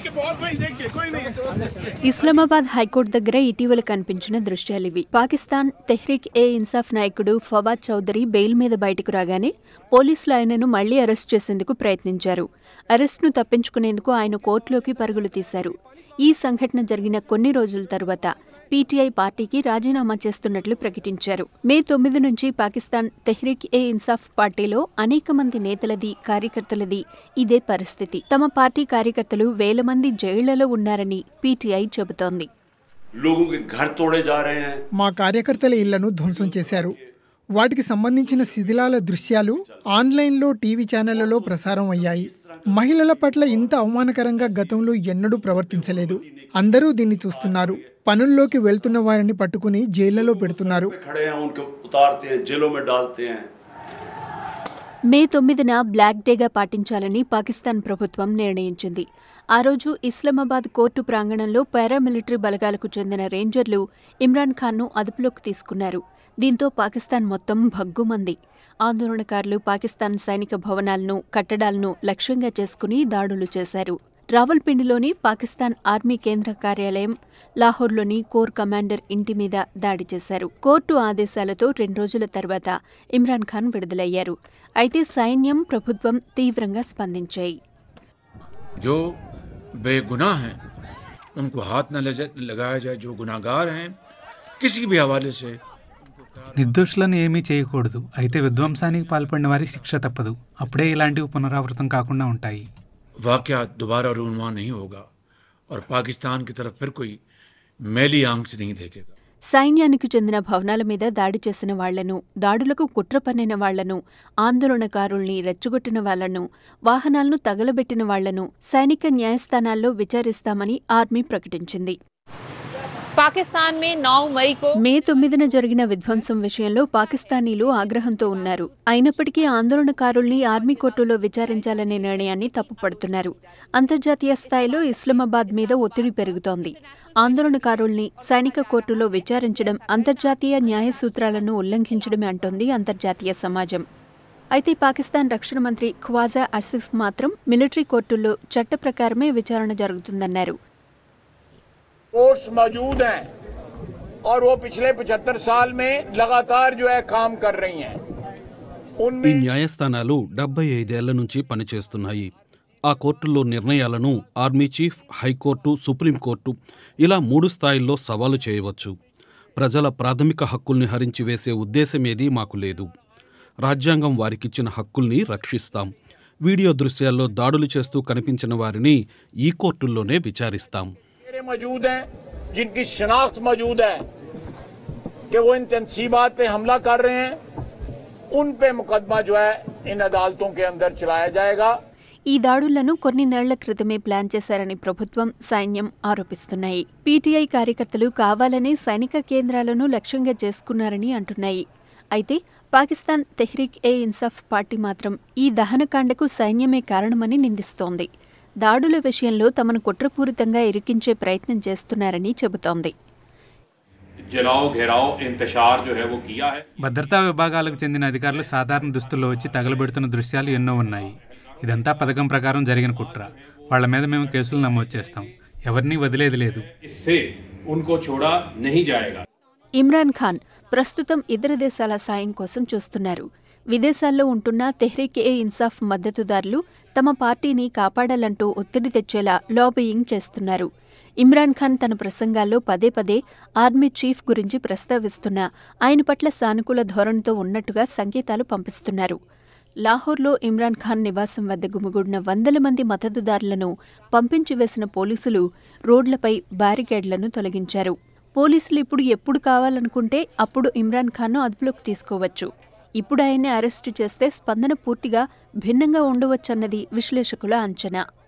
देखिए बहुत भाई देखिए कोई नहीं ఇస్లామాబాద్ హైకోర్టు దగ్గర ఇటీవల కనిపించిన దృశ్యాలివి పాకిస్తాన్ తెహ్రీక్ ఏ ఇన్సాఫ్ నాయకుడు ఫవాద్ చౌదరి బెయిల్ మీద బయటకు రాగానే పోలీసులు ఆయనను మళ్లీ అరెస్ట్ చేసేందుకు ప్రయత్నించారు అరెస్ట్ను తప్పించుకునేందుకు ఆయన కోర్టులోకి పరుగులు తీశారు ఈ సంఘటన జరిగిన కొన్ని రోజుల తరువాత పీటీఐ పార్టీకి రాజీనామా చేస్తున్నట్లు ప్రకటించారు మే తొమ్మిది నుంచి పాకిస్తాన్ తెహ్రీక్ ఏ ఇన్సాఫ్ పార్టీలో అనేక మంది నేతలది కార్యకర్తలది ఇదే పరిస్థితి తమ పార్టీ కార్యకర్తలు వేల మంది జైళ్లలో ఉన్నారని పీటీఐ చెబుతోంది लोगों के घर तोड़े जा रहे हैं మా కార్యకర్తల ఇళ్లను ధ్వంసం చేశారు వాటికి సంబంధించిన శిథిలాల దృశ్యాలు ఆన్లైన్లో టీవీ ఛానళ్లలో ప్రసారం అయ్యాయి మహిళల పట్ల ఇంత అవమానకరంగా గతంలో ఎన్నడూ ప్రవర్తించలేదు అందరూ దీన్ని చూస్తున్నారు పనుల్లోకి వెళ్తున్న వారిని పట్టుకుని జైళ్లలో పెడుతున్నారు खड़े हैं उनको उतारते हैं जेलों में डालते हैं మే తొమ్మిదిన బ్లాక్ డేగా పాటించాలని పాకిస్తాన్ ప్రభుత్వం నిర్ణయించింది ఆ రోజు ఇస్లామాబాద్ కోర్టు ప్రాంగణంలో పారామిలిటరీ బలగాలకు చెందిన రేంజర్లు ఇమ్రాన్ ఖాన్ను అదుపులోకి తీసుకున్నారు దీంతో పాకిస్తాన్ మొత్తం భగ్గుమంది ఆందోళనకారులు పాకిస్తాన్ సైనిక భవనాలను కట్టడాలను లక్ష్యంగా చేసుకుని దాడులు చేశారు రావల్పిండిలోని పాకిస్తాన్ ఆర్మీ కేంద్ర కార్యాలయం లాహోర్లోని కోర్ కమాండర్ ఇంటి మీద దాడి చేశారు కోర్టు ఆదేశాలతో రెండు రోజుల తర్వాత ఇమ్రాన్ ఖాన్ విడుదలయ్యారు అయితే సైన్యం ప్రభుత్వం తీవ్రంగా స్పందించాయి जो बेगुनाह हैं उनको हाथ न लज- लगाया जाए जो गुनाहगार हैं किसी भी हवाले से నిర్దోషులను ఏమీ చేయకూడదు అయితే విధ్వంసానికి పాల్పడిన వారికి శిక్ష తప్పదు అప్పుడే ఇలాంటివి పునరావృతం కాకుండా ఉంటాయి वाक़ दोबारा रूनवा नहीं होगा और पाकिस्तान की तरफ फिर कोई मैली आंख से नहीं देखेगा సైన్యానికి చెందిన భవనాల మీద దాడి చేసిన వాళ్లను దాడులకు కుట్ర పన్నిన వాళ్లను ఆందోళనకారుల్ని రెచ్చగొట్టిన వాళ్లను వాహనాలను తగలబెట్టిన వాళ్లను సైనిక న్యాయస్థానాల్లో విచారిస్తామని ఆర్మీ ప్రకటించింది पाकिस्तान में 9 मई को మే తొమ్మిదిన జరిగిన విధ్వంసం విషయంలో పాకిస్తానీలు ఆగ్రహంతో ఉన్నారు అయినప్పటికీ ఆందోళనకారుల్ని ఆర్మీ కోర్టులో విచారించాలనే నిర్ణయాన్ని తప్పుపడుతున్నారు అంతర్జాతీయ స్థాయిలో ఇస్లామాబాద్ మీద ఒత్తిడి పెరుగుతోంది ఆందోళనకారుల్ని సైనిక కోర్టులో విచారించడం అంతర్జాతీయ న్యాయ సూత్రాలను ఉల్లంఘించడమే అంటోంది అంతర్జాతీయ సమాజం అయితే పాకిస్తాన్ రక్షణ మంత్రి ఖ్వాజా అసిఫ్ మాత్రం మిలిటరీ కోర్టుల్లో చట్ట ప్రకారమే విచారణ జరుగుతుందన్నారు फोर्स मौजूद हैं और वो पिछले 75 साल में लगातार जो है काम कर रही हैं ఈ उनमें న్యాయస్థానాలు డెబ్బై ఐదేళ్ల నుంచి పనిచేస్తున్నాయి ఆ కోర్టుల్లో నిర్ణయాలను ఆర్మీ చీఫ్ హైకోర్టు సుప్రీంకోర్టు ఇలా మూడు స్థాయిల్లో సవాలు చేయవచ్చు ప్రజల ప్రాథమిక హక్కుల్ని హరించి వేసే ఉద్దేశమేదీ మాకు లేదు రాజ్యాంగం వారికిచ్చిన హక్కుల్ని రక్షిస్తాం వీడియో దృశ్యాల్లో దాడులు చేస్తూ కనిపించిన వారిని ఈ కోర్టుల్లోనే విచారిస్తాం मेरे मौजूद हैं जिनकी शनाख्त मौजूद है कि वो इन तनसीबात पे हमला कर रहे हैं उन पे मुकदमा जो है इन अदालतों के अंदर चलाया जाएगा ఈ దాడులను కొన్ని నెలల క్రితమే ప్లాన్ చేశారని ప్రభుత్వం సైన్యం ఆరోపిస్తున్నాయి పీటీఐ కార్యకర్తలు కావాలనే సైనిక కేంద్రాలను లక్ష్యంగా చేసుకున్నారని అంటున్నాయి అయితే పాకిస్తాన్ తెహ్రీక్ ఏ ఇన్సాఫ్ పార్టీ మాత్రం ఈ దహనకాండకు సైన్యమే కారణమని నిందిస్తోంది దాడుల విషయంలో తమను కుట్రపూరితంగా ఇరికించే ప్రయత్నం చేస్తున్నారని చెబుతోంది जलाओ घेराव इंतशार जो है वो किया है భద్రతా విభాగాలకు చెందిన అధికారులు సాధారణ దుస్తుల్లో వచ్చి తగలబెడుతున్న దృశ్యాలు ఎన్నో ఉన్నాయి ఇదంతా పథకం ప్రకారం జరిగిన కుట్ర వాళ్ళ మీద మేము కేసులు నమోదు చేస్తాం ఎవరినీ వదిలేది లేదు इससे उनको छोड़ा नहीं जाएगा ఇమ్రాన్ ఖాన్ ప్రస్తుతం ఇతర దేశాల సాయం కోసం చూస్తున్నారు విదేశాల్లో ఉంటున్న తెహ్రీక్ ఏ ఇన్సాఫ్ మద్దతుదారులు తమ పార్టీని కాపాడాలంటూ ఒత్తిడి తెచ్చేలా లాబియింగ్ చేస్తున్నారు ఇమ్రాన్ ఖాన్ తన ప్రసంగాల్లో పదే పదే ఆర్మీ చీఫ్ గురించి ప్రస్తావిస్తున్నా ఆయన పట్ల సానుకూల ధోరణితో ఉన్నట్టుగా సంకేతాలు పంపిస్తున్నారు లాహోర్లో ఇమ్రాన్ ఖాన్ నివాసం వద్ద గుమిగూడిన వందల మంది మద్దతుదారులను పంపించి వేసిన పోలీసులు రోడ్లపై బ్యారికేడ్లను తొలగించారు పోలీసులు ఇప్పుడు ఎప్పుడు కావాలనుకుంటే అప్పుడు ఇమ్రాన్ ఖాన్ను అదుపులోకి తీసుకోవచ్చు ఇప్పుడు ఆయన్ని అరెస్టు చేస్తే స్పందన పూర్తిగా భిన్నంగా ఉండవచ్చన్నది విశ్లేషకుల అంచనా